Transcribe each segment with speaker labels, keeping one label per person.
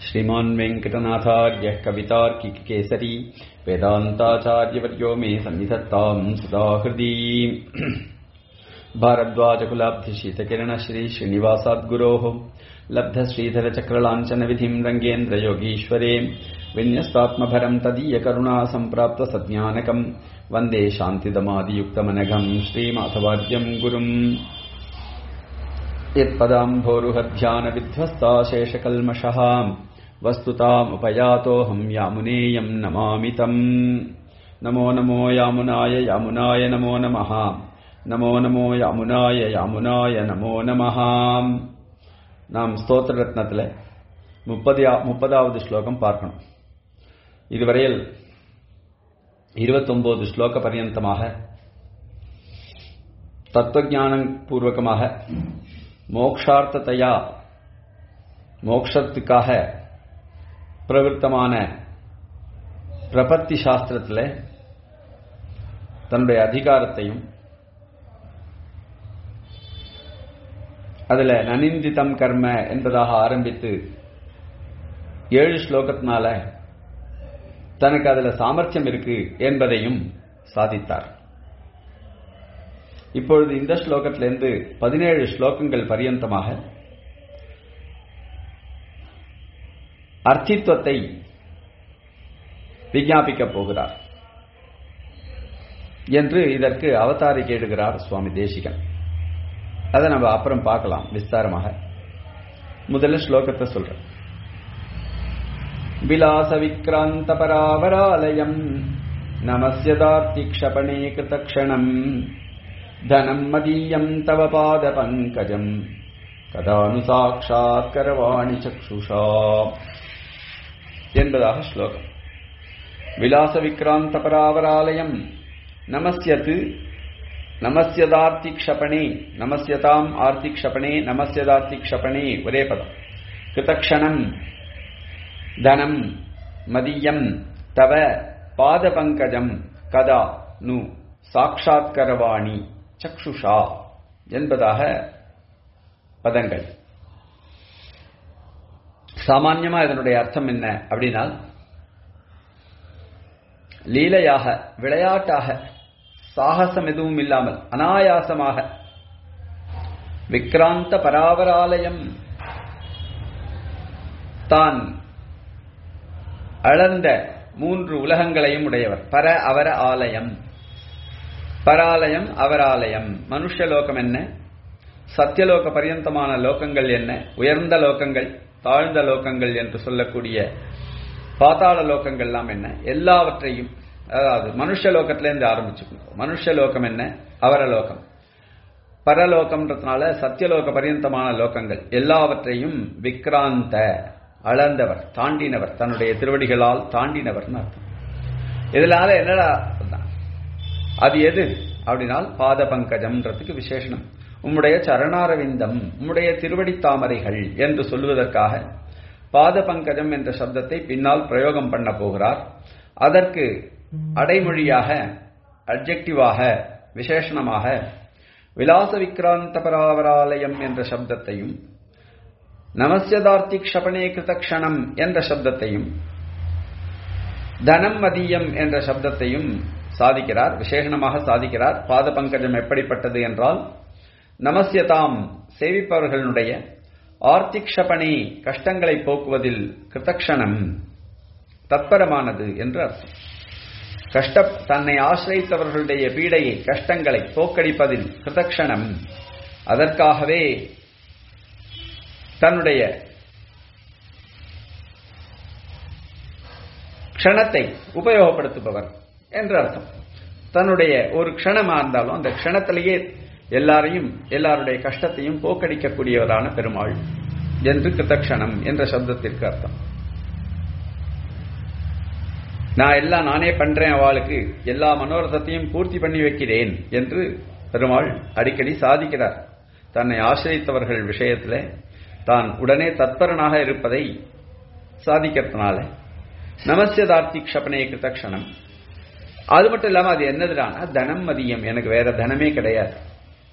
Speaker 1: श्रीमान् वेङ्कटनाथार्यः कवितार्किककेसरी वेदान्ताचार्यवर्यो मे सन्निधत्ताम् सुधाहृदी भारद्वाजकुलाब्धिशीतकिरणश्री श्रीनिवासाद्गुरोः लब्धश्रीधरचक्रलाञ्छनविधिम् रङ्गेन्द्रयोगीश्वरे विन्यस्तात्मभरम् तदीयकरुणा सम्प्राप्तसज्ञानकम् वन्दे शान्तिदमादियुक्तमनघम् श्रीमाधवार्यम् गुरुम् यत्पदाम्भोरुहध्यानविध्वस्ताशेषकल्मषः वस्तुतामुपयातोऽहम् यामुनेयम् नमामि तम् नमो नमो यामुनाय यामुनाय नमो नमः நமோ நமோ யாமுனாய யாமுனாய நமோ நமஹ நாம் ஸ்தோத்திர ரத்னத்தில் முப்பது முப்பதாவது ஸ்லோகம் பார்க்கணும் இதுவரையில் இருபத்தொன்பது ஸ்லோக பர்யந்தமாக தத்துவஞான பூர்வகமாக மோக்ஷார்த்தத்தையா மோக்ஷத்துக்காக பிரவருத்தமான பிரபத்தி சாஸ்திரத்தில் தன்னுடைய அதிகாரத்தையும் அதுல நனிந்திதம் கர்ம என்பதாக ஆரம்பித்து ஏழு ஸ்லோகத்தினால தனக்கு அதுல சாமர்த்தியம் இருக்கு என்பதையும் சாதித்தார் இப்பொழுது இந்த ஸ்லோகத்திலிருந்து பதினேழு ஸ்லோகங்கள் பரியந்தமாக அர்த்தித்வத்தை விஞ்ஞாபிக்கப் போகிறார் என்று இதற்கு அவதாரி கேடுகிறார் சுவாமி தேசிகன் அதை நம்ம அப்புறம் பார்க்கலாம் விஸ்தாரமாக முதல்ல ஸ்லோகத்தை சொல்றேன் விலாச விக்ராந்த பராவராலயம் நமஸ்யதார்த்திக்ஷபணே கிருதக்ஷணம் தனம் மதீயம் தவ பாத பங்கஜம் கதானு சாட்சாத் கரவாணி சக்ஷுஷா என்பதாக ஸ்லோகம் விலாச விக்ராந்த பராவராலயம் நமஸ்யத்து நமஸ்யதார்த்திக்ஷபணே நமஸ்யதாம் ஆர்த்திக்ஷபணே நமஸ்யதார்த்திக்ஷபணே ஒரே பதம் கிருதக்ஷணம் தனம் மதியம் தவ பாத பங்கஜம் கதா நு சாட்சாத்கரவாணி சக்ஷுஷா என்பதாக பதங்கள் சாமான்யமா இதனுடைய அர்த்தம் என்ன அப்படின்னா லீலையாக விளையாட்டாக சாகசம் எதுவும் இல்லாமல் அனாயாசமாக விக்ராந்த பராவராலயம் தான் அளந்த மூன்று உலகங்களையும் உடையவர் பர அவர ஆலயம் பராலயம் அவராலயம் மனுஷலோகம் என்ன சத்தியலோக பரியந்தமான லோகங்கள் என்ன உயர்ந்த லோகங்கள் தாழ்ந்த லோகங்கள் என்று சொல்லக்கூடிய பாதாள லோகங்கள்லாம் என்ன எல்லாவற்றையும் அதாவது மனுஷ லோகத்திலேருந்து ஆரம்பிச்சுக்கணும் மனுஷ லோகம் என்ன அவரலோகம் பரலோகம்ன்றதுனால சத்தியலோக பரியந்தமான லோகங்கள் எல்லாவற்றையும் விக்ராந்த அளந்தவர் தாண்டினவர் தன்னுடைய திருவடிகளால் தாண்டினவர்னு அர்த்தம் இதனால என்னடா அது எது அப்படின்னால் பாத பங்கஜம்ன்றதுக்கு விசேஷனம் உம்முடைய சரணாரவிந்தம் உம்முடைய திருவடி தாமரைகள் என்று சொல்லுவதற்காக பாத பங்கஜம் என்ற சப்தத்தை பின்னால் பிரயோகம் பண்ண போகிறார் அதற்கு அடைமொழியாக அப்ஜெக்டிவாக விசேஷணமாக விலாச விக்ராந்த பராவராலயம் என்ற சப்தத்தையும் நமஸ்யதார்த்தி க்ஷபணே கிருதக்ஷணம் என்ற சப்தத்தையும் தனம் மதியம் என்ற சப்தத்தையும் சாதிக்கிறார் விசேஷணமாக சாதிக்கிறார் பாத பங்கஜம் எப்படிப்பட்டது என்றால் நமஸ்யதாம் சேவிப்பவர்களுடைய ஆர்த்திக்ஷபணி கஷ்டங்களை போக்குவதில் கிருதக்ஷணம் தத்பரமானது என்று அர்த்தம் கஷ்ட தன்னை ஆசிரியத்தவர்களுடைய பீடையை கஷ்டங்களை போக்கடிப்பதில் கிருதக்ஷணம் அதற்காகவே தன்னுடைய க்ஷணத்தை உபயோகப்படுத்துபவர் என்று அர்த்தம் தன்னுடைய ஒரு க்ஷணமா இருந்தாலும் அந்த க்ஷணத்திலேயே எல்லாரையும் எல்லாருடைய கஷ்டத்தையும் போக்கடிக்கக்கூடியவரான பெருமாள் என்று கிருத்தக்ஷணம் என்ற சப்தத்திற்கு அர்த்தம் நான் எல்லாம் நானே பண்றேன் அவளுக்கு எல்லா மனோரதத்தையும் பூர்த்தி பண்ணி வைக்கிறேன் என்று பெருமாள் அடிக்கடி சாதிக்கிறார் தன்னை ஆசிரியத்தவர்கள் விஷயத்துல தான் உடனே தத்பரனாக இருப்பதை சாதிக்கிறதுனால நமசியதார்த்தி க்ஷபனே கிருத்தக்ஷணம் அது மட்டும் இல்லாம அது என்னதுடானா தனம் மதியம் எனக்கு வேற தனமே கிடையாது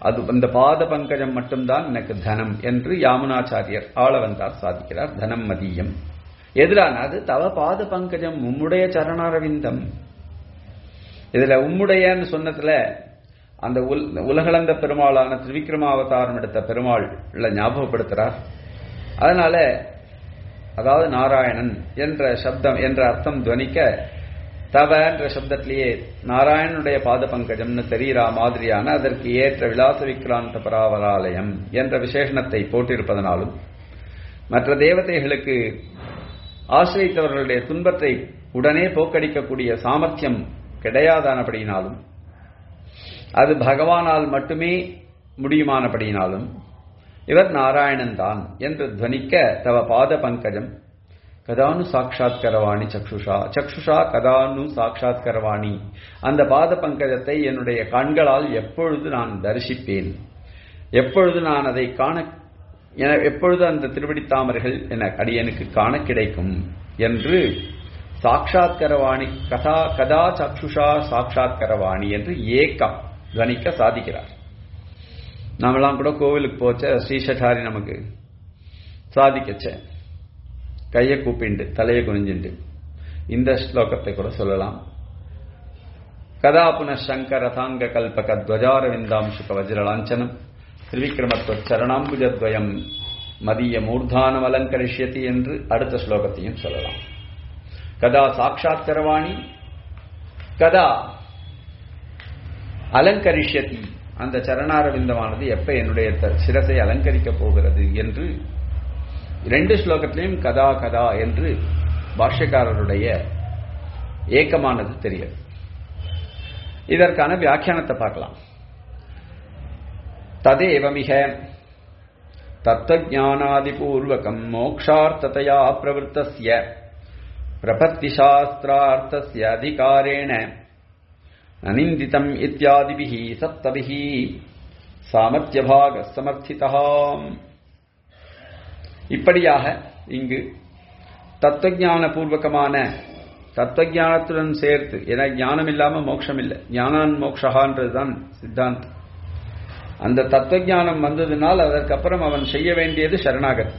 Speaker 1: அது அந்த பாத பங்கஜம் மட்டும்தான் எனக்கு தனம் என்று யாமுனாச்சாரியர் ஆள வந்தார் சாதிக்கிறார் தனம் மதியம் எதிரான அது தவ பாத பங்கஜம் உம்முடைய சரணாரவிந்தம் இதுல உம்முடையன்னு சொன்னதுல அந்த உலகளந்த பெருமாளான திரிவிக்ரமாவதாரம் எடுத்த பெருமாள் ஞாபகப்படுத்துறார் அதனால அதாவது நாராயணன் என்ற சப்தம் என்ற அர்த்தம் துவனிக்க தவ என்ற சப்தத்திலேயே நாராயணனுடைய பாத பங்கஜம்னு தெரிகிற மாதிரியான அதற்கு ஏற்ற விலாச விக்ராந்த பராவராலயம் என்ற விசேஷணத்தை போட்டிருப்பதனாலும் மற்ற தேவதைகளுக்கு ஆசிரியத்தவர்களுடைய துன்பத்தை உடனே போக்கடிக்கக்கூடிய சாமர்த்தியம் கிடையாதானபடியினாலும் அது பகவானால் மட்டுமே முடியுமானபடியினாலும் இவர் நாராயணன் தான் என்று துவனிக்க தவ பாத பங்கஜம் கதானு சாட்சாத்கரவாணி சக்ஷுஷா சக்ஷுஷா கதானு சாட்சாத்கரவாணி அந்த பாத பங்கஜத்தை என்னுடைய கண்களால் எப்பொழுது நான் தரிசிப்பேன் எப்பொழுது நான் அதை காண எப்பொழுது அந்த திருவடி தாமரைகள் என அடியனுக்கு காண கிடைக்கும் என்று சாட்சாத்கரவாணி கதா கதா சக்ஷுஷா சாட்சாத்கரவாணி என்று ஏக்கம் துவனிக்க சாதிக்கிறார் நாமெல்லாம் கூட கோவிலுக்கு போச்ச ஸ்ரீசட்டாரி நமக்கு சாதிக்கச்ச கையை கூப்பிண்டு தலையை குனிஞ்சுண்டு இந்த ஸ்லோகத்தை கூட சொல்லலாம் கதா புன சங்கர தாங்க கல்பக துவஜாரவிந்தாம்சுக வஜ்ரலாஞ்சனம் திரிவிக்ரமத்துவ சரணாம்புஜத்வயம் மதிய மூர்தானம் அலங்கரிஷ்யதி என்று அடுத்த ஸ்லோகத்தையும் சொல்லலாம் கதா சாட்சாத்கரவாணி கதா அலங்கரிஷ்யதி அந்த சரணாரவிந்தமானது எப்ப என்னுடைய சிரசை அலங்கரிக்க போகிறது என்று இரண்டு ஸ்லோகத்திலையும் கதா கதா என்று பாஷ்யக்காரருடைய ஏக்கமானது தெரியாது இதற்கான வியாக்கியானத்தை பார்க்கலாம் ததேவமிக தத்துவஜானாதிபூர்வகம் மோக்ஷார்த்ததையா பிரவருத்தஸ்ய பிரபத்திசாஸ்திரார்த்தஸ்ய அதிகாரேண அனிந்திதம் இத்தியாதிபிஹ சப்தபிஹ சாமர்த்தியபாக சமர்த்திதாம் இப்படியாக இங்கு தத்துவஞான பூர்வகமான தத்துவஞானத்துடன் சேர்த்து ஏன்னா ஞானம் இல்லாம மோட்சம் இல்லை ஞானான் மோக்ஷகான்றதுதான் சித்தாந்தம் அந்த தத்துவஞானம் வந்ததுனால் அதற்கப்புறம் அவன் செய்ய வேண்டியது சரணாகதி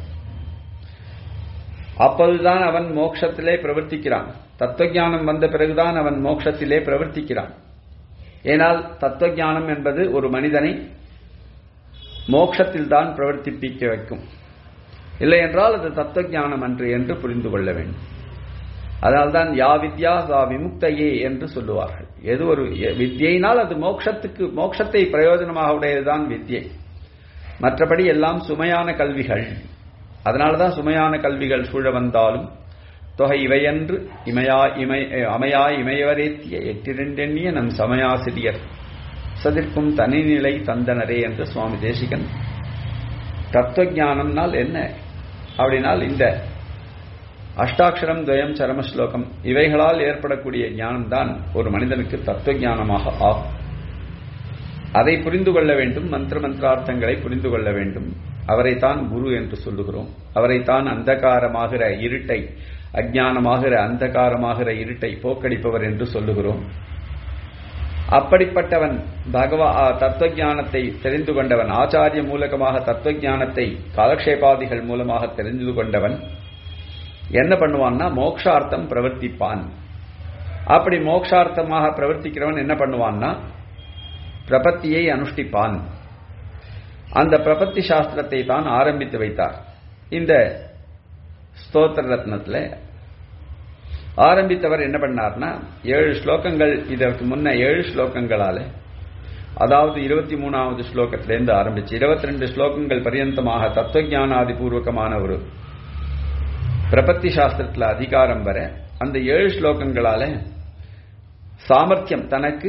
Speaker 1: அப்போதுதான் அவன் மோட்சத்திலே பிரவர்த்திக்கிறான் தத்துவஞானம் வந்த பிறகுதான் அவன் மோட்சத்திலே பிரவர்த்திக்கிறான் ஏனால் தத்துவஞானம் என்பது ஒரு மனிதனை மோட்சத்தில் தான் பிரவர்த்திப்பிக்க வைக்கும் இல்லை என்றால் அது தத்துவஞானம் அன்று என்று புரிந்து கொள்ள வேண்டும் அதனால்தான் யா வித்யா சா விமுக்தையே என்று சொல்லுவார்கள் எது ஒரு வித்யினால் அது மோட்சத்துக்கு மோட்சத்தை பிரயோஜனமாக உடையதுதான் வித்யை மற்றபடி எல்லாம் சுமையான கல்விகள் அதனால்தான் சுமையான கல்விகள் சூழ வந்தாலும் தொகை இவையன்று இமையா இமை அமையா இமையவரேத்திய எட்டிரண்டெண்ணிய நம் சமயாசிரியர் சதிர்க்கும் தனிநிலை தந்தனரே என்று சுவாமி தேசிகன் தத்துவஞானம்னால் என்ன அப்படின்னால் இந்த அஷ்டாட்சரம் துவயம் சரம ஸ்லோகம் இவைகளால் ஏற்படக்கூடிய ஞானம்தான் ஒரு மனிதனுக்கு தத்துவ ஞானமாக ஆகும் அதை புரிந்து கொள்ள வேண்டும் மந்திர மந்திரார்த்தங்களை புரிந்து கொள்ள வேண்டும் அவரைத்தான் குரு என்று சொல்லுகிறோம் அவரைத்தான் அந்தகாரமாகிற இருட்டை அஜானமாகிற அந்தகாரமாகிற இருட்டை போக்கடிப்பவர் என்று சொல்லுகிறோம் அப்படிப்பட்டவன் பகவா தத்துவஞானத்தை தெரிந்து கொண்டவன் ஆச்சாரிய மூலகமாக தத்துவஞானத்தை காலக்ஷேபாதிகள் மூலமாக தெரிந்து கொண்டவன் என்ன பண்ணுவான்னா மோக்ஷார்த்தம் பிரவர்த்திப்பான் அப்படி மோக்ஷார்த்தமாக பிரவர்த்திக்கிறவன் என்ன பண்ணுவான்னா பிரபத்தியை அனுஷ்டிப்பான் அந்த பிரபத்தி சாஸ்திரத்தை தான் ஆரம்பித்து வைத்தார் இந்த ஸ்தோத்திர ரத்னத்தில் ஆரம்பித்தவர் என்ன பண்ணார்னா ஏழு ஸ்லோகங்கள் இதற்கு முன்ன ஏழு ஸ்லோகங்களால அதாவது இருபத்தி மூணாவது ஸ்லோகத்திலேருந்து ஆரம்பிச்சு இருபத்தி ரெண்டு ஸ்லோகங்கள் பரியந்தமாக தத்துவஞானாதி பூர்வகமான ஒரு பிரபத்தி சாஸ்திரத்தில் அதிகாரம் வர அந்த ஏழு ஸ்லோகங்களால சாமர்த்தியம் தனக்கு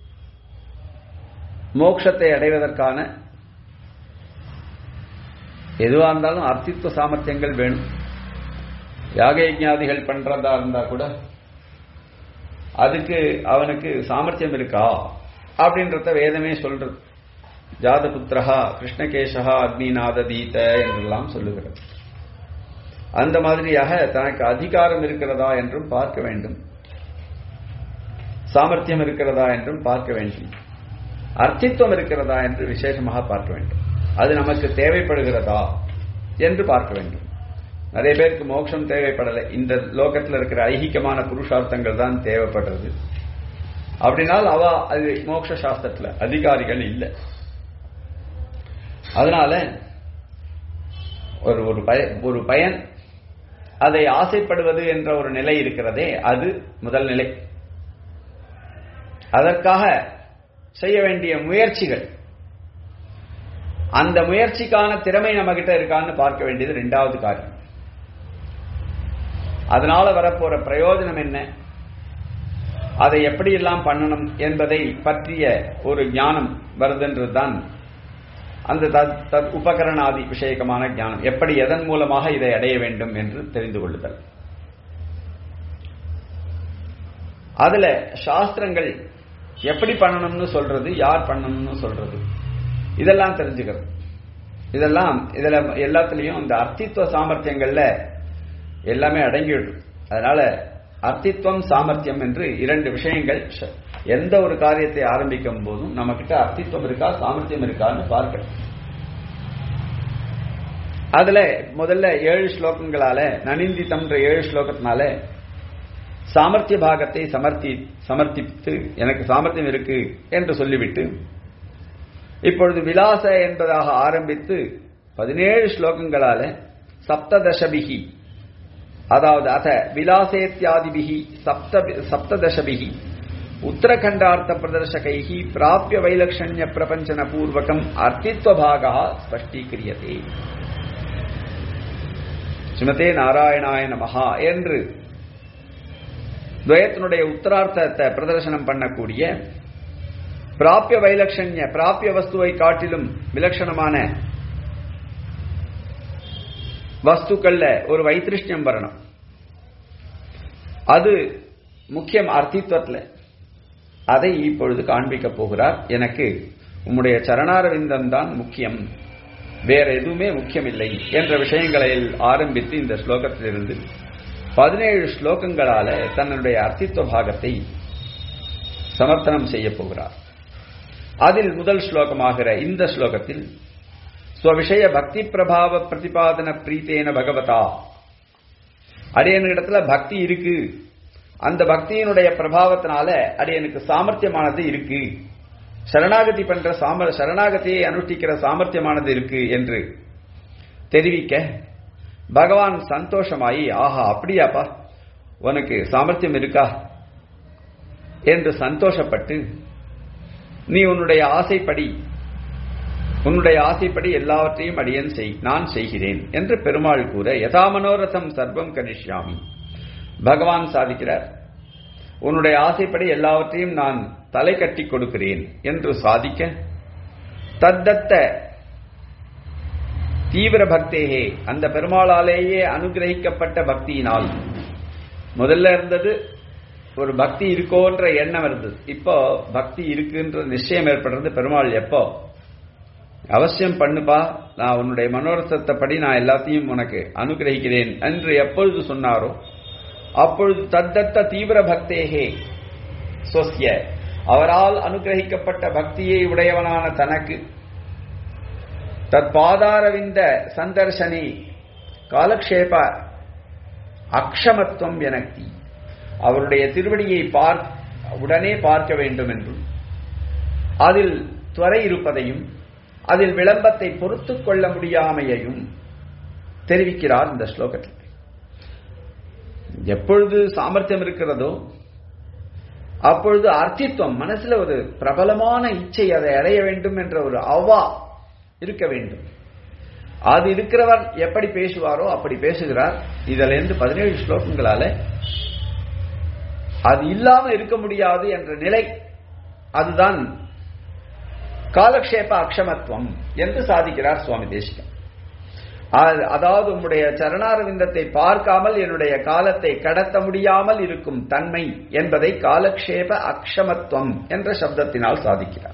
Speaker 1: மோட்சத்தை அடைவதற்கான எதுவா இருந்தாலும் அர்த்தித்துவ சாமர்த்தியங்கள் வேணும் யாக யஜ்ஞாதிகள் பண்றதா இருந்தா கூட அதுக்கு அவனுக்கு சாமர்த்தியம் இருக்கா அப்படின்றத வேதமே சொல்றது ஜாதபுத்திரஹா கிருஷ்ணகேசா அக்னிநாத தீத என்றெல்லாம் சொல்லுகிறது அந்த மாதிரியாக தனக்கு அதிகாரம் இருக்கிறதா என்றும் பார்க்க வேண்டும் சாமர்த்தியம் இருக்கிறதா என்றும் பார்க்க வேண்டும் அர்த்தித்துவம் இருக்கிறதா என்று விசேஷமாக பார்க்க வேண்டும் அது நமக்கு தேவைப்படுகிறதா என்று பார்க்க வேண்டும் நிறைய பேருக்கு மோட்சம் தேவைப்படலை இந்த லோகத்தில் இருக்கிற ஐகிகமான புருஷார்த்தங்கள் தான் தேவைப்படுறது அப்படினால் அவ அது மோட்ச சாஸ்திரத்துல அதிகாரிகள் இல்லை அதனால ஒரு ஒரு பய ஒரு பயன் அதை ஆசைப்படுவது என்ற ஒரு நிலை இருக்கிறதே அது முதல் நிலை அதற்காக செய்ய வேண்டிய முயற்சிகள் அந்த முயற்சிக்கான திறமை நம்ம கிட்ட இருக்கான்னு பார்க்க வேண்டியது ரெண்டாவது காரியம் அதனால வரப்போற பிரயோஜனம் என்ன அதை எப்படியெல்லாம் பண்ணணும் என்பதை பற்றிய ஒரு ஞானம் வருதுன்றதுதான் அந்த தத் உபகரணாதி விஷயகமான ஞானம் எப்படி எதன் மூலமாக இதை அடைய வேண்டும் என்று தெரிந்து கொள்ளுதல் அதுல சாஸ்திரங்கள் எப்படி பண்ணணும்னு சொல்றது யார் பண்ணணும்னு சொல்றது இதெல்லாம் தெரிஞ்சுக்கிறது இதெல்லாம் இதுல எல்லாத்துலயும் இந்த அர்த்தித்துவ சாமர்த்தியங்கள்ல எல்லாமே அடங்கிவிடும் அதனால அர்த்தித்வம் சாமர்த்தியம் என்று இரண்டு விஷயங்கள் எந்த ஒரு காரியத்தை ஆரம்பிக்கும் போதும் நம்ம கிட்ட அர்த்தித்வம் இருக்கா சாமர்த்தியம் இருக்கான்னு பார்க்கணும் அதுல முதல்ல ஏழு ஸ்லோகங்களால நனிந்தித்தம்ன்ற ஏழு ஸ்லோகத்தினால சாமர்த்திய பாகத்தை சமர்த்தி சமர்ப்பித்து எனக்கு சாமர்த்தியம் இருக்கு என்று சொல்லிவிட்டு இப்பொழுது விலாச என்பதாக ஆரம்பித்து பதினேழு ஸ்லோகங்களால சப்ததசபிகி அதாவது அத விலாசேத்தியாதிபிகி சப்த சப்ததசபிகி உத்தரகண்டார்த்த பிரதர்சகைகி பிராபிய வைலக்ஷண்ய பிரபஞ்சன பூர்வகம் அர்த்தித்வபாகா ஸ்பஷ்டீக்கிரியதே ஸ்ரீமதே நாராயணாய நமஹா என்று துவயத்தினுடைய உத்தரார்த்தத்தை பிரதர்சனம் பண்ணக்கூடிய பிராபிய வைலக்ஷண்ய பிராபிய வஸ்துவை காட்டிலும் விலட்சணமான வஸ்துக்கள்ல ஒரு வைத்திருஷ்யம் வரணும் அது முக்கியம் அர்த்தித்வத்தில் அதை இப்பொழுது காண்பிக்க போகிறார் எனக்கு உம்முடைய சரணாரவிந்தம் தான் முக்கியம் வேற எதுவுமே முக்கியமில்லை என்ற விஷயங்களை ஆரம்பித்து இந்த ஸ்லோகத்திலிருந்து பதினேழு ஸ்லோகங்களால தன்னுடைய அர்த்தித்துவ பாகத்தை சமர்த்தனம் செய்ய போகிறார் அதில் முதல் ஸ்லோகமாகிற இந்த ஸ்லோகத்தில் ஸ்வவிஷய பக்தி பிரபாவ பிரதிபாதன பிரீத்தேன பகவதா அடியனிடத்துல பக்தி இருக்கு அந்த பக்தியினுடைய பிரபாவத்தினால அடியனுக்கு சாமர்த்தியமானது இருக்கு சரணாகதி பண்ற சாம சரணாகதியை அனுஷ்டிக்கிற சாமர்த்தியமானது இருக்கு என்று தெரிவிக்க பகவான் சந்தோஷமாயி ஆஹா அப்படியாப்பா உனக்கு சாமர்த்தியம் இருக்கா என்று சந்தோஷப்பட்டு நீ உன்னுடைய ஆசைப்படி உன்னுடைய ஆசைப்படி எல்லாவற்றையும் அடியன் செய் நான் செய்கிறேன் என்று பெருமாள் கூற யதா மனோரதம் சர்வம் கனிஷ்யாமி பகவான் சாதிக்கிறார் உன்னுடைய ஆசைப்படி எல்லாவற்றையும் நான் தலை கட்டி கொடுக்கிறேன் என்று சாதிக்க தத்தத்த தீவிர பக்தேகே அந்த பெருமாளாலேயே அனுகிரகிக்கப்பட்ட பக்தியினால் முதல்ல இருந்தது ஒரு பக்தி இருக்கோன்ற எண்ணம் இருந்தது இப்போ பக்தி இருக்குன்ற நிச்சயம் ஏற்படுறது பெருமாள் எப்போ அவசியம் பண்ணுப்பா நான் உன்னுடைய மனோரசத்தை படி நான் எல்லாத்தையும் உனக்கு அனுகிரகிக்கிறேன் என்று எப்பொழுது சொன்னாரோ அப்பொழுது தத்தத்த தீவிர பக்தேகே சொஸ்ய அவரால் அனுகிரகிக்கப்பட்ட பக்தியை உடையவனான தனக்கு தற்பாதாரவிந்த சந்தர்சனி காலக்ஷேப அக்ஷமத்துவம் எனக்தி அவருடைய திருவடியை பார் உடனே பார்க்க வேண்டும் என்றும் அதில் துறை இருப்பதையும் அதில் விளம்பத்தை பொறுத்துக் கொள்ள முடியாமையையும் தெரிவிக்கிறார் இந்த ஸ்லோகத்தில் எப்பொழுது சாமர்த்தியம் இருக்கிறதோ அப்பொழுது அர்த்தித்துவம் மனசுல ஒரு பிரபலமான இச்சை அதை அடைய வேண்டும் என்ற ஒரு அவா இருக்க வேண்டும் அது இருக்கிறவர் எப்படி பேசுவாரோ அப்படி பேசுகிறார் இதுல இருந்து பதினேழு ஸ்லோகங்களால அது இல்லாம இருக்க முடியாது என்ற நிலை அதுதான் காலக்ஷேப அக்ஷமத்துவம் என்று சாதிக்கிறார் சுவாமி தேசிகன் அதாவது உம்முடைய சரணாரவிந்தத்தை பார்க்காமல் என்னுடைய காலத்தை கடத்த முடியாமல் இருக்கும் தன்மை என்பதை காலக்ஷேப அக்ஷமத்துவம் என்ற சப்தத்தினால் சாதிக்கிறார்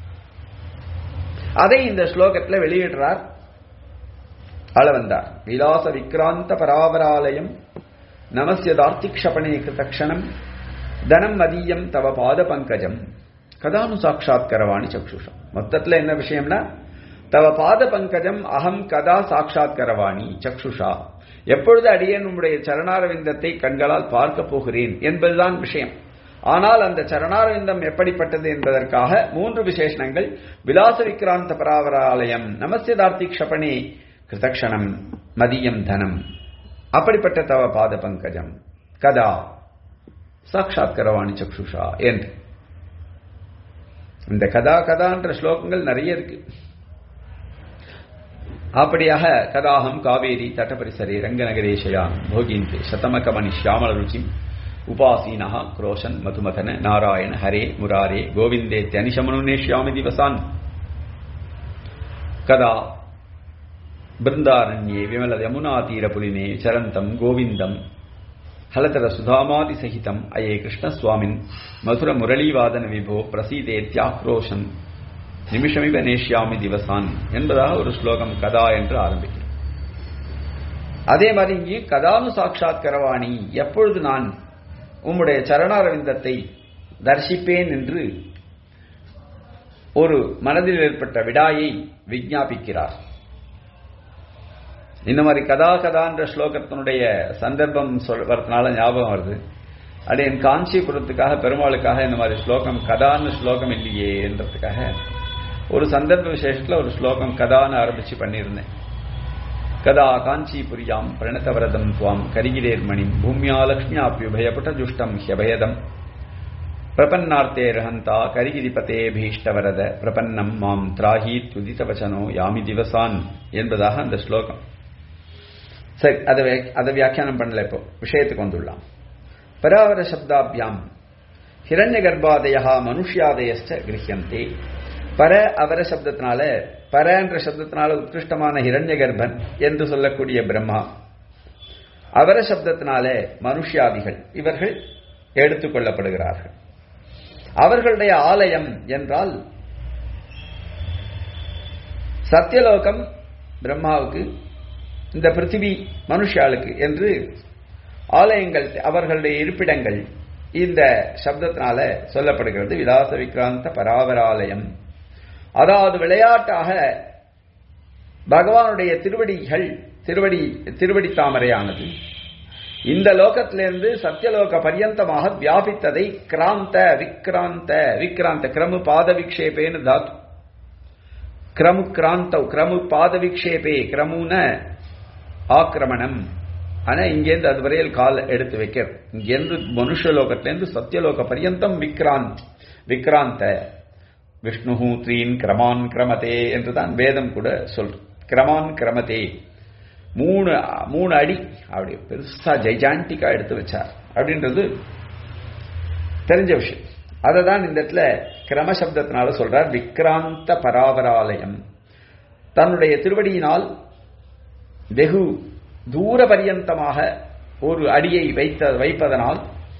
Speaker 1: அதை இந்த ஸ்லோகத்தில் வெளியிடுறார் அளவந்தார் விலாச விக்ராந்த பராபராலயம் நமசியதார்த்திக்ஷபணே கிருதக்ஷணம் தனம் மதியம் தவ பாத பங்கஜம் கதானு சாட்சாத்கரவாணி சக்ஷுஷா மொத்தத்துல என்ன விஷயம்னா தவ பாத பங்கஜம் அகம் கதா சாட்சாத்கரவாணி சக்ஷுஷா எப்பொழுது அடியேன் உம்முடைய சரணாரவிந்தத்தை கண்களால் பார்க்க போகிறேன் என்பதுதான் விஷயம் ஆனால் அந்த சரணாரவிந்தம் எப்படிப்பட்டது என்பதற்காக மூன்று விசேஷணங்கள் விலாச விக்ராந்த பராவராலயம் நமஸ்திதார்த்தி க்ஷபணே கிருதக்ஷணம் மதியம் தனம் அப்படிப்பட்ட தவ பாத பங்கஜம் கதா சாட்சாத்கரவாணி சக்ஷுஷா என்று இந்த கதா கதான்ற ஸ்லோகங்கள் நிறைய இருக்கு அப்படியாக கதாகம் காவேரி தட்டபரிசரே ரங்கநகரேஷயான் போகிந்தே சதமகமணி ஷியாமல ருச்சி உபாசீனா குரோஷன் மதுமதன நாராயண ஹரே முராரே கோவிந்தே தனிஷமனுநேஷ்யாமி திவசான் கதா பிருந்தாரண்யே விமல யமுனா தீரபுலினே சரந்தம் கோவிந்தம் ஹலதர சுதாமாதி சகிதம் அயே கிருஷ்ணசுவாமின் மதுர முரளீவாதன விபோ பிரசீதேத்யாக்ரோஷன் நிமிஷமிவ நேஷ்யாமி திவசான் என்பதாக ஒரு ஸ்லோகம் கதா என்று ஆரம்பிக்கிறது அதே மாதிரி இங்கே கதானு சாட்சாத்கரவாணி எப்பொழுது நான் உம்முடைய சரணாரவிந்தத்தை தரிசிப்பேன் என்று ஒரு மனதில் ஏற்பட்ட விடாயை விஞ்ஞாபிக்கிறார் இந்த மாதிரி கதா கதான்ற ஸ்லோகத்தினுடைய சந்தர்ப்பம் சொல் வரதுனால ஞாபகம் வருது அது என் காஞ்சிபுரத்துக்காக பெருமாளுக்காக இந்த மாதிரி ஸ்லோகம் கதான்னு ஸ்லோகம் இல்லையே என்றதுக்காக ஒரு சந்தர்ப்ப விசேஷத்துல ஒரு ஸ்லோகம் கதான்னு ஆரம்பிச்சு பண்ணியிருந்தேன் கதா காஞ்சிபுரியாம் பிரணதவரதம் துவாம் கரிகிரேர்மணி பூமியா லக்ஷ்மியாப்யுபயபுட ஜுஷ்டம் ஹியபயதம் பிரபன்னார்த்தே ரஹந்தா கரிகிரிபதே பீஷ்டவரத பிரபன்னம் மாம் திராஹி துதிதவச்சனோ யாமி திவசான் என்பதாக அந்த ஸ்லோகம் சரி அதை அதை வியாக்கியானம் பண்ணல இப்போ விஷயத்துக்கு வந்துள்ளாம் பராவர சப்தாபியாம் ஹிரண்ய கர்ப்பாதயா மனுஷ்யாதயஸ்ட கிரகியந்தே பர அவர சப்தத்தினால பர என்ற சப்தத்தினால உத்கிருஷ்டமான ஹிரண்ய கர்ப்பன் என்று சொல்லக்கூடிய பிரம்மா அவர சப்தத்தினால மனுஷ்யாதிகள் இவர்கள் எடுத்துக்கொள்ளப்படுகிறார்கள் அவர்களுடைய ஆலயம் என்றால் சத்தியலோகம் பிரம்மாவுக்கு இந்த பிருத்திவி மனுஷாளுக்கு என்று ஆலயங்கள் அவர்களுடைய இருப்பிடங்கள் இந்த சப்தத்தினால சொல்லப்படுகிறது விலாச விக்ராந்த பராவராலயம் அதாவது விளையாட்டாக பகவானுடைய திருவடிகள் திருவடி திருவடி தாமரையானது இந்த லோகத்திலிருந்து சத்தியலோக பரியந்தமாக வியாபித்ததை கிராந்த விக்ராந்த விக்ராந்த கிரமு பாத விக்ஷேபேன்னு தாத்து கிரமு கிராந்தவ் கிரமு பாத விக்ஷேபே கிரமுன ஆக்கிரமணம் ஆனா இங்கேருந்து அது வரையில் கால் எடுத்து வைக்கிறது இங்கேருந்து மனுஷலோகத்திலேருந்து சத்தியலோக பரியந்தம் விக்ராந்த் விக்ராந்த விஷ்ணு த்ரீன் கிரமான் கிரமதே என்றுதான் வேதம் கூட சொல் கிரமான் கிரமதே மூணு மூணு அடி அப்படி பெருசா ஜெய்ஜாண்டிக்கா எடுத்து வச்சார் அப்படின்றது தெரிஞ்ச விஷயம் அதை தான் இந்த இடத்துல கிரமசப்தத்தினால சொல்றார் விக்ராந்த பராவராலயம் தன்னுடைய திருவடியினால் வெகு தூர பரியந்தமாக ஒரு அடியை வைத்த வைப்பதனால்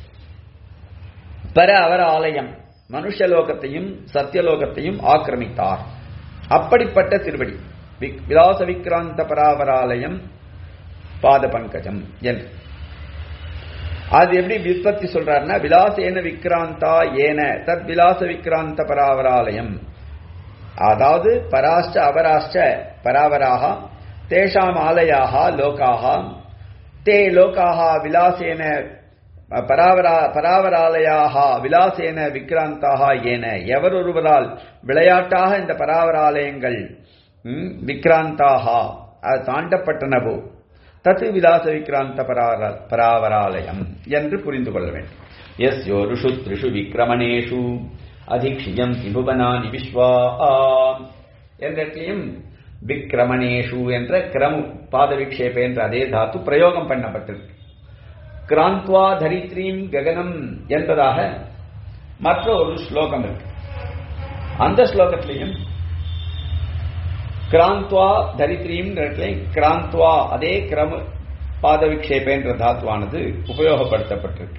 Speaker 1: பர அவர ஆலயம் மனுஷலோகத்தையும் சத்தியலோகத்தையும் ஆக்கிரமித்தார் அப்படிப்பட்ட திருவடி விலாச விக்ராந்த பராவராலயம் பாத பங்கஜம் என்று அது எப்படி விற்பத்தி சொல்றாருன்னா விலாசேன விக்ராந்தா ஏன தத் விலாச விக்ராந்த பராவராலயம் அதாவது பராஷ்ட அபராஷ்ட பராவராக தேஷாம் ஆலயாக லோகாக தே லோகாக விலாசேன பராவரா பராவராலயாக விலாசேன விக்ராந்தாக ஏன எவர் ஒருவரால் விளையாட்டாக இந்த பராவராலயங்கள் விக்ராந்தாக அது தாண்டப்பட்டனவோ தத்து விலாச விக்ராந்த பராவராலயம் என்று புரிந்து கொள்ள வேண்டும் எஸ் யோருஷு த்ரிஷு விக்ரமணேஷு அதிக்ஷியம் திபுவனானி விஸ்வா என்ற இடத்திலையும் விக்ரமணேஷு என்ற கிரமு பாத விக்ஷேப என்ற அதே தாத்து பிரயோகம் பண்ணப்பட்டிருக்கு கிராந்த்வா தரித்ரீம் ககனம் என்பதாக மற்ற ஒரு ஸ்லோகம் இருக்கு அந்த ஸ்லோகத்திலையும் கிராந்த்வா தரித்ரீம் கிராந்த்வா அதே கிரம பாத விக்ஷேப என்ற தாத்துவானது உபயோகப்படுத்தப்பட்டிருக்கு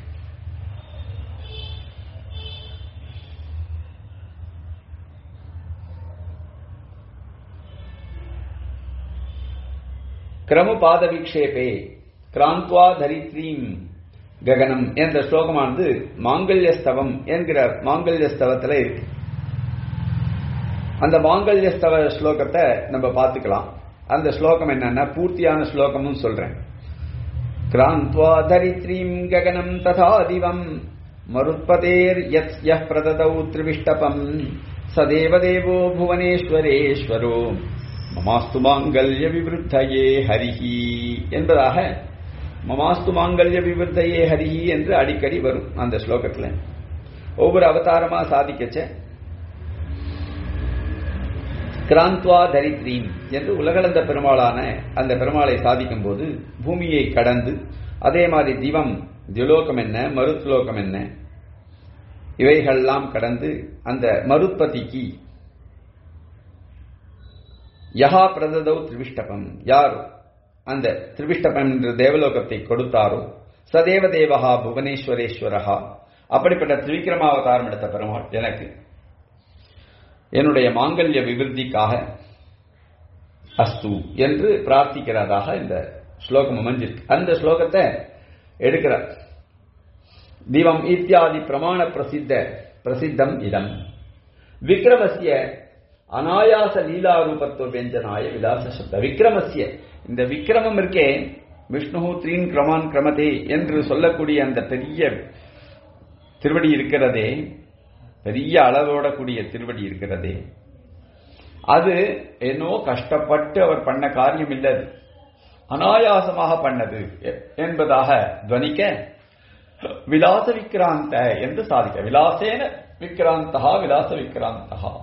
Speaker 1: கிரமு பாத விக்ஷேபே கிராந்த்வா தரித்ரீம் ககனம் என்ற ஸ்லோகமானது மாங்கல்யஸ்தவம் என்கிற மாங்கல்யஸ்தவத்தில் இருக்கு அந்த மாங்கல்யஸ்தவ ஸ்லோகத்தை நம்ம பார்த்துக்கலாம் அந்த ஸ்லோகம் என்னன்னா பூர்த்தியான ஸ்லோகமும் சொல்றேன் கிராந்த்வா தரித்ரீம் ககனம் ததா திவம் மருத்பதேர் யத் யஹ் பிரததௌ த்ரிவிஷ்டபம் சதேவ தேவோ புவனேஸ்வரேஸ்வரோ மமாஸ்து மாங்கல்ய விவருத்தையே ஹரிஹி என்பதாக மமாஸ்து மாங்கல்ய விவருத்தையே ஹரிஹி என்று அடிக்கடி வரும் அந்த ஸ்லோகத்துல ஒவ்வொரு அவதாரமா சாதிக்கச்ச கிராந்த்வா தரித்ரீம் என்று உலகளந்த பெருமாளான அந்த பெருமாளை சாதிக்கும் போது பூமியை கடந்து அதே மாதிரி திவம் திலோகம் என்ன மருத்லோகம் என்ன இவைகள்லாம் கடந்து அந்த மருத்பதிக்கு யஹா பிரததௌ திரிவிஷ்டபம் யார் அந்த திரிவிஷ்டபம் என்ற தேவலோகத்தை கொடுத்தாரோ சதேவ தேவஹா புவனேஸ்வரேஸ்வரஹா அப்படிப்பட்ட திரிவிக்ரமாவதாரம் எடுத்த பெருமாள் எனக்கு என்னுடைய மாங்கல்ய விவிருத்திக்காக அஸ்து என்று பிரார்த்திக்கிறதாக இந்த ஸ்லோகம் அமைஞ்சிருக்கு அந்த ஸ்லோகத்தை எடுக்கிறார் தீபம் இத்தியாதி பிரமாண பிரசித்த பிரசித்தம் இதம் விக்ரமசிய அனாயாச லீலாரூபத்துவ வியஞ்சனாய விலாச சப்த விக்ரமசிய இந்த விக்ரமம் இருக்கே விஷ்ணு த்ரீன் கிரமான் கிரமதே என்று சொல்லக்கூடிய அந்த பெரிய திருவடி இருக்கிறதே பெரிய அளவோட கூடிய திருவடி இருக்கிறதே அது என்னோ கஷ்டப்பட்டு அவர் பண்ண காரியம் இல்லை அது. அனாயாசமாக பண்ணது எ- என்பதாக துவனிக்க விலாச விக்ராந்த என்று சாதிக்க விலாசேன விக்ராந்தகா விலாச விக்ராந்தகா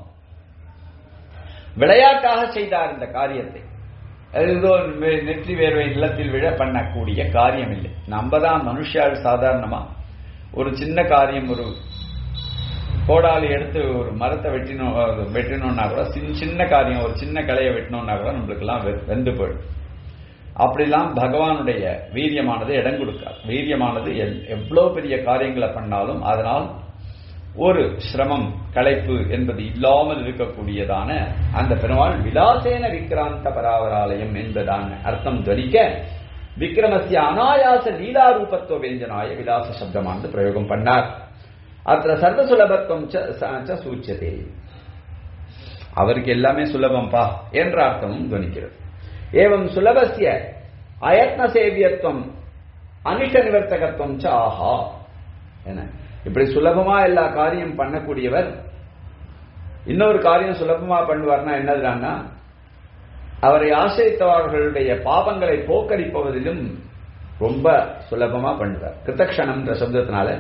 Speaker 1: விளையாட்டாக செய்தார் இந்த காரியத்தை அது ஏதோ வே- நெற்றி வேர்வை நிலத்தில் விழ பண்ணக்கூடிய காரியம் இல்லை நம்ம தான் மனுஷால் சாதாரணமா ஒரு சின்ன காரியம் ஒரு கோடாலி எடுத்து ஒரு மரத்தை வெட்டினோம் வெட்டினோம்னா கூட சின்ன சின்ன காரியம் ஒரு சின்ன கிளையை வெட்டினோம்னா கூட நம்மளுக்கெல்லாம் வெ- வெந்து போயிடும் அப்படிலாம் பகவானுடைய வீரியமானது இடம் கொடுக்காது வீரியமானது எல்- எவ்வளவு பெரிய காரியங்களை பண்ணாலும் அதனால் ஒரு சிரமம் களைப்பு என்பது இல்லாமல் இருக்கக்கூடியதான அந்த பெருமாள் விலாசேன விக்ராந்த பராவராலயம் என்பதான அர்த்தம் துவனிக்க விக்ரமசிய அனாயாச லீலாரூபத்துவ வியஞ்சனாய விலாச சப்தமானது பிரயோகம் பண்ணார் அத்த சர்வ சுலபத்துவம் ச- ச- ச சூச்சியதே அவருக்கு எல்லாமே சுலபம்பா என்ற அர்த்தமும் துவனிக்கிறது ஏவம் சுலபசிய அயத்ன சேவியத்துவம் அனிஷ்ட நிவர்த்தகத்துவம் ச ஆஹா என இப்படி சுலபமா எல்லா காரியம் பண்ணக்கூடியவர் இன்னொரு காரியம் சுலபமா பண்ணுவார்னா என்னதுடான்னா அவரை ஆசிரித்தவர்களுடைய பாபங்களை போக்கடிப்பதிலும் ரொம்ப சுலபமா பண்ணுவார் கிருத்தக்ஷணம்ன்ற சப்தத்தினால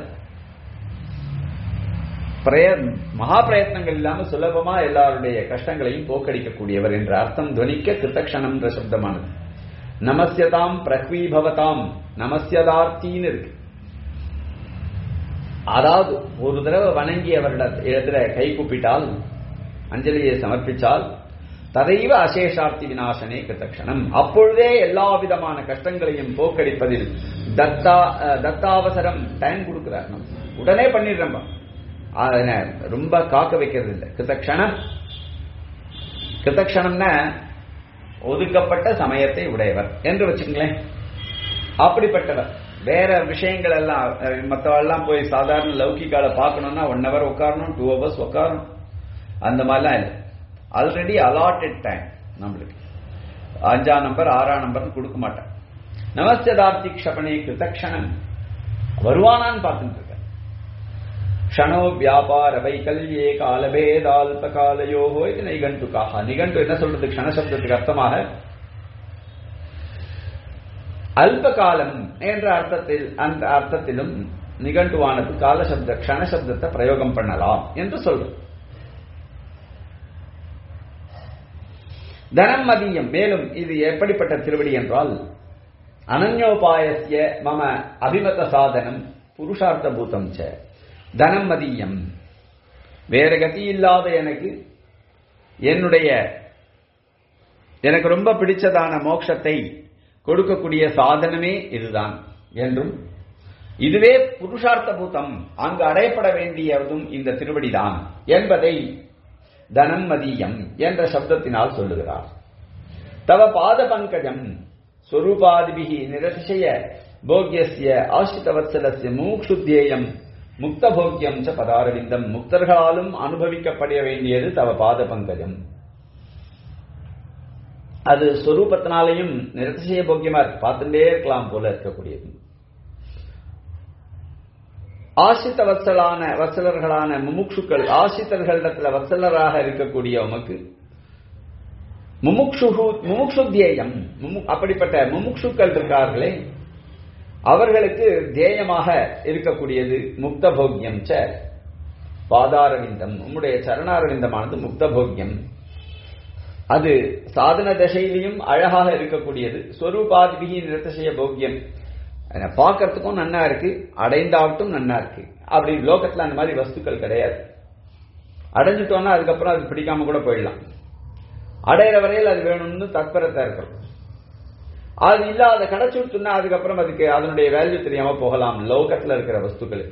Speaker 1: பிரய மகா பிரயத்னங்கள் இல்லாம சுலபமா எல்லாருடைய கஷ்டங்களையும் போக்கடிக்கக்கூடியவர் என்ற அர்த்தம் துவனிக்க கிருத்தக்ஷணம் என்ற சப்தமானது நமஸ்யதாம் பிரக்வீபவதாம் நமஸ்யதார்த்தின்னு இருக்கு அதாவது ஒரு தடவை வணங்கி அவரிட இடத்துல கை கூப்பிட்டால் அஞ்சலியை சமர்ப்பிச்சால் ததைவ அசேஷார்த்தி விநாசனே கிருத்தக்ஷணம் அப்பொழுதே எல்லா விதமான கஷ்டங்களையும் போக்கடிப்பதில் தத்தா அஹ், தத்தாவசரம் டைம் கொடுக்கிறார் நம்ம உடனே பண்ணிடுறோம் அதனை ரொம்ப காக்க வைக்கிறது இல்லை கிருத்தக்ஷணம் கிருத்தக்ஷணம்னா ஒதுக்கப்பட்ட சமயத்தை உடையவர் என்று வச்சுங்களேன் அப்படிப்பட்டவர் வேற விஷயங்கள் எல்லாம் அஹ், மத்தவெல்லாம் போய் சாதாரண லௌகிக்கால பார்க்கணும்னா ஒன் ஹவர் உட்காரணும் டூ ஹவர்ஸ் உட்காரணும் அந்த மாதிரிலாம் இல்லை ஆல்ரெடி அலாட்டட் டைம் நம்மளுக்கு அஞ்சாம் நம்பர் ஆறாம் நம்பர் கொடுக்க மாட்டேன் நமஸ்ததார்த்தி க்ஷபணே கிருதக்ஷணம் வருவானான்னு பார்த்துட்டு இருக்க க்ஷணோ வியாபார வைகல்யே காலபேதால்ப காலயோகோ இது நிகண்டுக்காக நிகண்டு என்ன சொல்றது க்ஷணசப்தத்துக்கு அர்த்தமாக அல்ப காலம் என்ற அர்த்தத்தில் அந்த அர்த்தத்திலும் நிகண்டுவானது காலசப்த க்ஷணசப்தத்தை பிரயோகம் பண்ணலாம் என்று சொல்றது தனம் மதியம் மேலும் இது எப்படிப்பட்ட திருவடி என்றால் அனன்யோபாயசிய மம அபிமத சாதனம் புருஷார்த்த பூதம் ச தனம் மதியம் வேற கதி இல்லாத எனக்கு என்னுடைய எனக்கு ரொம்ப பிடிச்சதான மோட்சத்தை கொடுக்கக்கூடிய சாதனமே இதுதான் என்றும் இதுவே புருஷார்த்த பூதம் அங்கு அடையப்பட வேண்டியதும் இந்த திருவடிதான் என்பதை தனம் மதியம் என்ற சப்தத்தினால் சொல்லுகிறார் தவ பாத பங்கஜம் ஸ்வரூபாதிபிகி நிரதிசய போக்யஸ்ய ஆசிரிதவத்சலஸ்ய மூக்ஷுத்யேயம் முக்த போக்கியம் ச பதாரவிந்தம் முக்தர்களாலும் அனுபவிக்கப்பட வேண்டியது தவ பாத பங்கஜம் அது ஸ்வரூபத்தினாலையும் நிரதிசய போக்கியமா இருக்கு பார்த்துட்டே இருக்கலாம் போல இருக்கக்கூடியது ஆசித்த வத்சலான வத்சலர்களான முமுட்சுக்கள் ஆசித்தர்களிடத்துல வத்சலராக இருக்கக்கூடிய உமக்கு முமுக்ஷு முமுக்ஷுத்தியேயம் அப்படிப்பட்ட முமுக்ஷுக்கள் இருக்கார்களே அவர்களுக்கு தேயமாக இருக்கக்கூடியது முக்த போக்கியம் ச பாதாரவிந்தம் உம்முடைய சரணாரவிந்தமானது முக்த போக்கியம் அது சாதன தசையிலையும் அழகாக இருக்கக்கூடியது ஸ்வரூபாதிபிகி நிறத்தசைய போக்கியம் பார்க்கறதுக்கும் நன்னா இருக்கு அடைந்தாவட்டும் நன்னா இருக்கு அப்படி லோகத்துல அந்த மாதிரி வஸ்துக்கள் கிடையாது அடைஞ்சிட்டோம்னா அதுக்கப்புறம் அது பிடிக்காம கூட போயிடலாம் அடையிற வரையில் அது வேணும்னு தற்பரத்தா இருக்கிறோம் அது இல்லாத கிடைச்சுட்டுனா அதுக்கப்புறம் அதுக்கு அதனுடைய வேல்யூ தெரியாம போகலாம் லோகத்துல இருக்கிற வஸ்துக்களுக்கு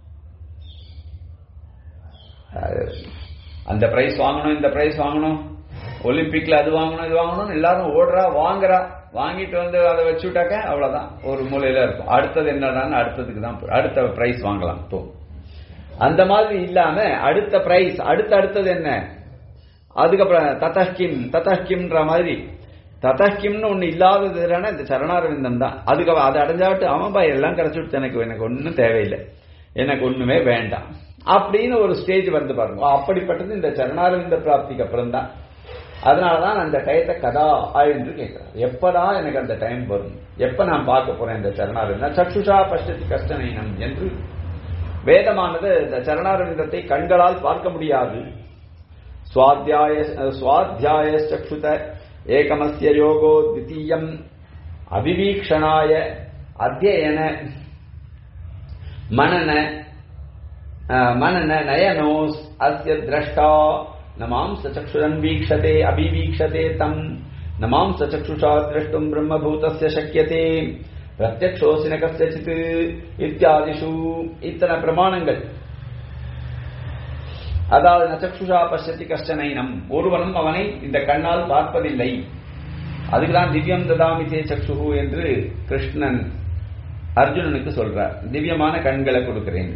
Speaker 1: அந்த பிரைஸ் வாங்கணும் இந்த பிரைஸ் வாங்கணும் ஒலிம்பிக்ல அது வாங்கணும் இது வாங்கணும் எல்லாரும் ஓடுறா வாங்குறா வாங்கிட்டு வந்து அதை வச்சுட்டாக்க அவ்வளவுதான் ஒரு மூலையில இருக்கும் அடுத்தது என்னடான்னு அடுத்ததுக்கு தான் அடுத்த பிரைஸ் வாங்கலாம் இப்போ அந்த மாதிரி இல்லாம அடுத்த பிரைஸ் அடுத்த அடுத்தது என்ன அதுக்கப்புறம் ததஹ்கிம் ததஹ்கிம்ன்ற மாதிரி ததஹ்கிம்னு ஒண்ணு இல்லாததுனா இந்த சரணாரவிந்தம் தான் அதுக்கு அதை அடைஞ்சாட்டு அவன்பா எல்லாம் கிடைச்சுட்டு எனக்கு எனக்கு ஒன்றும் தேவையில்லை எனக்கு ஒண்ணுமே வேண்டாம் அப்படின்னு ஒரு ஸ்டேஜ் வந்து பாருங்க அப்படிப்பட்டது இந்த சரணாரவிந்த பிராப்திக்கு அப்புறம் தான் அதனாலதான் அந்த டயத்தை கதா என்று கேட்கிறார் எப்பதான் எனக்கு அந்த டைம் வரும் எப்ப நான் பார்க்க போறேன் இந்த சரணாரவிந்தம் சக்ஷுஷா பஷ்டத்தி கஷ்டநீனம் என்று வேதமானது இந்த சரணாரவிந்தத்தை கண்களால் பார்க்க முடியாது சுவாத்தியாய சுவாத்தியாய சக்ஷுத ஏகமஸ்ய யோகோ தித்தீயம் அபிவீக்ஷணாய அத்தியன மனன மனன நயனோஸ் அஸ்ய திரஷ்டா நமாம் சச்சுரன் வீக்ஷதே அபிவீக்ஷதே தம் நமாம் சச்சுஷா திரஷ்டும் பிரம்மபூதஸ்ய சக்கியதே பிரத்யக்ஷோசின கசித் இத்தியாதிஷு இத்தனை பிரமாணங்கள் அதாவது நச்சக்ஷுஷா பசத்தி கஷ்டனைனம் ஒருவனும் அவனை இந்த கண்ணால் பார்ப்பதில்லை அதுக்குதான் திவ்யம் ததாமி தே சக்ஷு என்று கிருஷ்ணன் அர்ஜுனனுக்கு சொல்றார் திவ்யமான கண்களை கொடுக்கிறேன்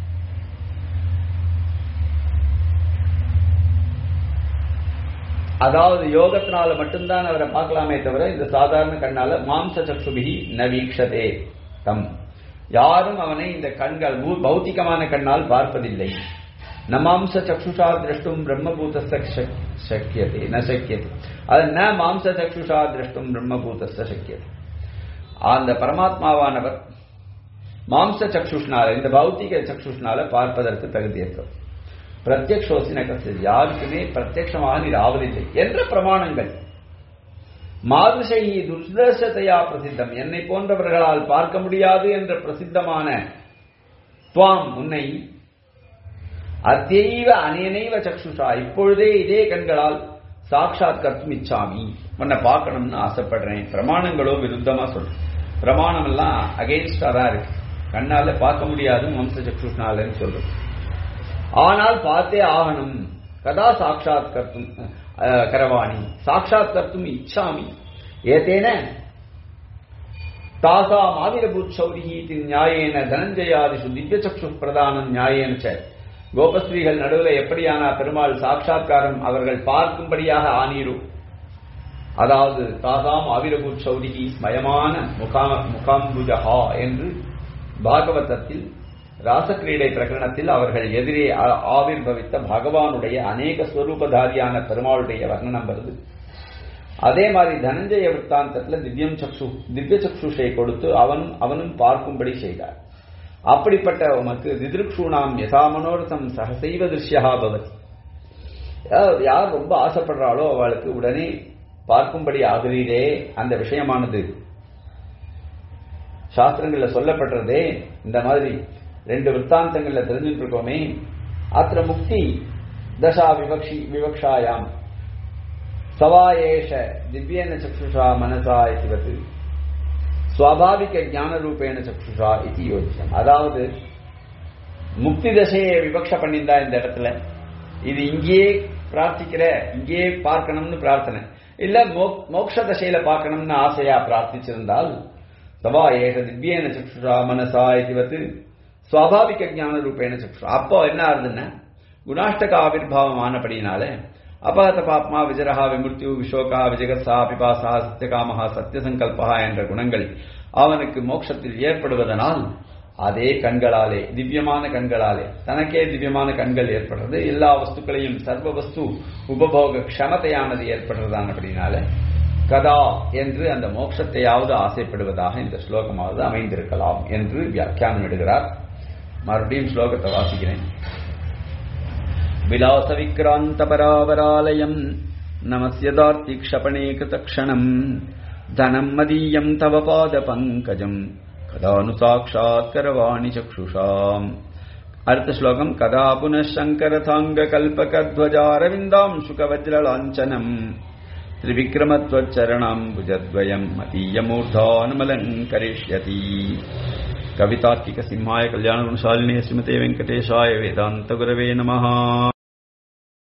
Speaker 1: அதாவது யோகத்தினால மட்டும்தான் அவரை பார்க்கலாமே தவிர இந்த சாதாரண கண்ணால மாம்ச சக்ஷுபிகி ந வீக்ஷதே தம் யாரும் அவனை இந்த கண்கள் பௌத்திகமான கண்ணால் பார்ப்பதில்லை நமாம்ச சக்ஷுஷா திரஷ்டும் பிரம்மபூத சக்கியதே ந சக்கியது அது ந மாம்ச சக்ஷுஷா திரஷ்டும் பிரம்மபூத சக்கியது அந்த பரமாத்மாவானவர் மாம்ச சக்ஷுஷ்னால இந்த பௌத்திக சக்ஷுஷ்னால பார்ப்பதற்கு தகுதியற்றவர் பிரத்யக்ஷோசின கசில் யாருக்குமே பிரத்யட்சமாக நீர் ஆவதில்லை என்ற பிரமாணங்கள் மாதுஷை துர்தர்ஷத்தையா பிரசித்தம் என்னை போன்றவர்களால் பார்க்க முடியாது என்ற பிரசித்தமான துவாம் உன்னை அத்தெய்வ அனேனைவ சக்ஷுஷா இப்பொழுதே இதே கண்களால் சாட்சாத் கர்த்தும் இச்சாமி உன்னை பார்க்கணும்னு ஆசைப்படுறேன் பிரமாணங்களோ விருத்தமா சொல்றேன் பிரமாணம் எல்லாம் அகெயின்ஸ்டா தான் இருக்கு கண்ணால பார்க்க முடியாது வம்ச சக்ஷுஷ்னாலன்னு சொல்றோம் ஆனால் பார்த்தே ஆகணும் கதா சாட்சாத் கர்த்தும் கரவாணி சாட்சாத் கர்த்தும் இச்சாமி ஏத்தேன தாசாம் ஆவிரபூத் சௌரிஹீதி நியாயேன தனஞ்சயாதிஷு திவ்யசக்ஷு பிரதானம் நியாயேன ச கோபஸ்ரீகள் நடுவில் எப்படியானா பெருமாள் சாட்சாத்காரம் அவர்கள் பார்க்கும்படியாக ஆனீரோ அதாவது தாசாம் ஆவிரபூத் சௌரிகி ஸ்மயமான முகா முகாம்புஜஹா என்று பாகவதத்தில் ராசக்கிரீடை பிரகரணத்தில் அவர்கள் எதிரே ஆவிர்பவித்த பகவானுடைய அநேக ஸ்வரூபதாரியான பெருமாளுடைய வர்ணனம் வருது அதே மாதிரி தனஞ்சய விற்த்தாந்தத்தில் திவ்யம் சக்ஷு திவ்ய சக்ஷுஷை கொடுத்து அவனும் அவனும் பார்க்கும்படி செய்தார் அப்படிப்பட்ட உமக்கு திதிருக்ஷூணாம் யசா மனோரதம் சகசைவ திருஷ்யா பவதி யார் ரொம்ப ஆசைப்படுறாளோ அவளுக்கு உடனே பார்க்கும்படி ஆகிறீரே அந்த விஷயமானது சாஸ்திரங்கள்ல சொல்லப்படுறதே இந்த மாதிரி ரெண்டு விற்த்தாந்தங்கள்ல தெரிஞ்சுட்டு இருக்கோமே அத்த முக்தி தசா விவக்ஷி விவக்ஷாயாம் சவாயேஷ திவ்யேன சக்ஷுஷா மனசா இதுவது சுவாபாவிக ஞான ரூபேன சக்ஷுஷா இது யோசியம் அதாவது முக்தி தசையை விவக்ஷ பண்ணியிருந்தா இந்த இடத்துல இது இங்கேயே பிரார்த்திக்கிற இங்கேயே பார்க்கணும்னு பிரார்த்தனை இல்ல மோக்ஷ தசையில பார்க்கணும்னு ஆசையா பிரார்த்திச்சிருந்தால் சவா ஏக திவ்யேன சக்ஷுஷா மனசா இதுவது சுவாபாவிக ஞான ரூபேன சக்ஷு அப்போ என்ன ஆகுதுன்னா குணாஷ்டக ஆவிர்வாவம் ஆனபடினாலே அபகத பாப்மா விஜரஹா விமுர்த்தியு விஷோகா விஜகசா பிபாசா சத்தியகாமஹா சத்தியசங்கல்பா என்ற குணங்கள் அவனுக்கு மோட்சத்தில் ஏற்படுவதனால் அதே கண்களாலே திவ்யமான கண்களாலே தனக்கே திவ்யமான கண்கள் ஏற்படுறது எல்லா வஸ்துக்களையும் சர்வ வஸ்து உபபோக க்ஷமத்தையானது ஏற்படுறதானபடினால கதா என்று அந்த மோட்சத்தையாவது ஆசைப்படுவதாக இந்த ஸ்லோகமாவது அமைந்திருக்கலாம் என்று வியாக்கியானம் எடுகிறார் மறுபடியும் ஸ்லோகத்தை வாசிக்கிறேன் विलासविक्रान्तपरावरालयम् नमस्यदार्तिक्षपणे कृतक्षणम् धनम् मदीयम् तव पादपङ्कजम् कदा नु साक्षात्करवाणि चक्षुषाम् अर्थश्लोकम् कदा पुनः शङ्करथाङ्गकल्पकध्वजारविन्दांशुकवज्रलाञ्छनम् त्रिविक्रमत्वच्चरणाम् भुजद्वयम् मदीयमूर्धानुमलङ्करिष्यति कवितार्किकसिंहाय कल्याणगुणशालिने श्रीमते वेङ्कटेशाय वेदान्तगुरवे नमः